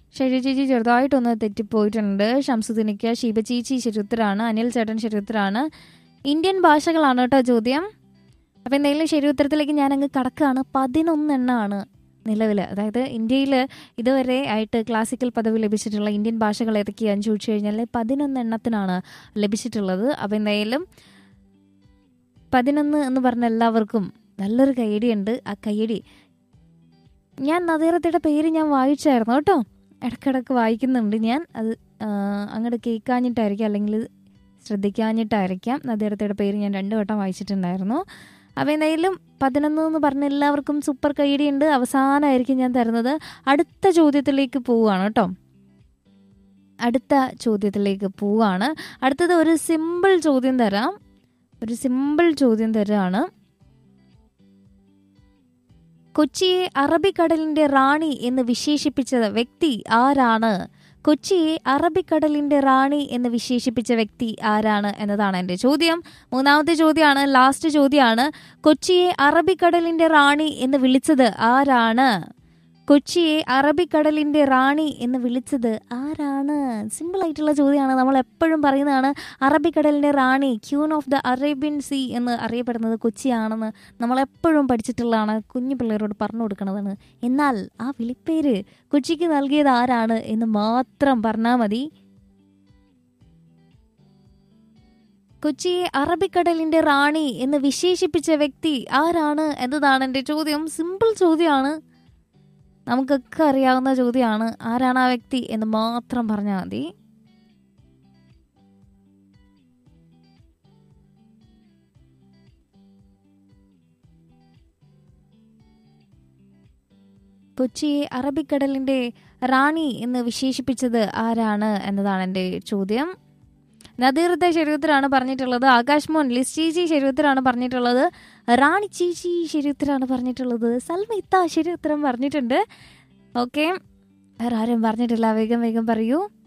ശരി ചേച്ചി ചെറുതായിട്ടൊന്ന് തെറ്റിപ്പോയിട്ടുണ്ട് ഷംസുദിനിക്ക ഷീബ ചേച്ചി ശരിയുത്തരാണ് അനിൽ ചേട്ടൻ ശരിയുത്തരാണ് ഇന്ത്യൻ ഭാഷകളാണ് കേട്ടോ ചോദ്യം അപ്പം എന്തെങ്കിലും ശരി ഉത്തരത്തിലേക്ക് ഞാൻ അങ്ങ് കടക്കുകയാണ് പതിനൊന്നെണ്ണമാണ് നിലവിൽ അതായത് ഇന്ത്യയിൽ ഇതുവരെ ആയിട്ട് ക്ലാസിക്കൽ പദവി ലഭിച്ചിട്ടുള്ള ഇന്ത്യൻ ഭാഷകൾ ഏതൊക്കെയാണെന്ന് ചോദിച്ചു കഴിഞ്ഞാൽ പതിനൊന്നെണ്ണത്തിനാണ് ലഭിച്ചിട്ടുള്ളത് അപ്പം എന്തായാലും പതിനൊന്ന് എന്ന് പറഞ്ഞ എല്ലാവർക്കും നല്ലൊരു കയ്യടിയുണ്ട് ആ കയ്യടി ഞാൻ നദീറത്തിയുടെ പേര് ഞാൻ വായിച്ചായിരുന്നു കേട്ടോ ഇടയ്ക്കിടയ്ക്ക് വായിക്കുന്നുണ്ട് ഞാൻ അത് അങ്ങോട്ട് കേൾക്കാഞ്ഞിട്ടായിരിക്കാം അല്ലെങ്കിൽ ശ്രദ്ധിക്കാഞ്ഞിട്ടായിരിക്കാം നദീറത്തിയുടെ പേര് ഞാൻ രണ്ടു വട്ടം വായിച്ചിട്ടുണ്ടായിരുന്നു അപ്പോൾ എന്തായാലും പതിനൊന്ന് എന്ന് പറഞ്ഞ എല്ലാവർക്കും സൂപ്പർ കൈഡിയുണ്ട് അവസാനമായിരിക്കും ഞാൻ തരുന്നത് അടുത്ത ചോദ്യത്തിലേക്ക് പോവുകയാണ് കേട്ടോ അടുത്ത ചോദ്യത്തിലേക്ക് പോവുകയാണ് അടുത്തത് ഒരു സിമ്പിൾ ചോദ്യം തരാം ഒരു സിമ്പിൾ ചോദ്യം തരാണ് കൊച്ചിയെ അറബിക്കടലിന്റെ റാണി എന്ന് വിശേഷിപ്പിച്ച വ്യക്തി ആരാണ് കൊച്ചിയെ അറബിക്കടലിന്റെ റാണി എന്ന് വിശേഷിപ്പിച്ച വ്യക്തി ആരാണ് എന്നതാണ് എൻ്റെ ചോദ്യം മൂന്നാമത്തെ ചോദ്യമാണ് ലാസ്റ്റ് ചോദ്യമാണ് കൊച്ചിയെ അറബിക്കടലിന്റെ റാണി എന്ന് വിളിച്ചത് ആരാണ് കൊച്ചിയെ അറബിക്കടലിന്റെ റാണി എന്ന് വിളിച്ചത് ആരാണ് സിമ്പിൾ ആയിട്ടുള്ള ചോദ്യമാണ് നമ്മൾ എപ്പോഴും പറയുന്നതാണ് അറബിക്കടലിന്റെ റാണി queen of the Arabian sea എന്ന് അറിയപ്പെടുന്നത് കൊച്ചിയാണെന്ന് നമ്മൾ എപ്പോഴും പഠിച്ചിട്ടുള്ളതാണ് കുഞ്ഞു പിള്ളേരോട് പറഞ്ഞു കൊടുക്കണതാണ് എന്നാൽ ആ വിളിപ്പേര് കൊച്ചിക്ക് നൽകിയത് ആരാണ് എന്ന് മാത്രം പറഞ്ഞാൽ മതി കൊച്ചിയെ അറബിക്കടലിന്റെ റാണി എന്ന് വിശേഷിപ്പിച്ച വ്യക്തി ആരാണ് എന്നതാണ് എൻ്റെ ചോദ്യം സിമ്പിൾ ചോദ്യമാണ് നമുക്കൊക്കെ അറിയാവുന്ന ചോദ്യമാണ് ആരാണ് ആ വ്യക്തി എന്ന് മാത്രം പറഞ്ഞാൽ മതി കൊച്ചിയെ അറബിക്കടലിന്റെ റാണി എന്ന് വിശേഷിപ്പിച്ചത് ആരാണ് എന്നതാണ് എൻ്റെ ചോദ്യം നദീർത്തെ ശരീരത്തിലാണ് പറഞ്ഞിട്ടുള്ളത് ആകാശ് മോൻ ലിസ് ചേച്ചി ശരീരത്തിലാണ് പറഞ്ഞിട്ടുള്ളത് റാണി ചേച്ചി ശരീരത്തിലാണ് പറഞ്ഞിട്ടുള്ളത് സൽമിത്ത ശരീരത്തിലും പറഞ്ഞിട്ടുണ്ട് ഓക്കെ വേറെ ആരും പറഞ്ഞിട്ടില്ല വേഗം വേഗം പറയൂ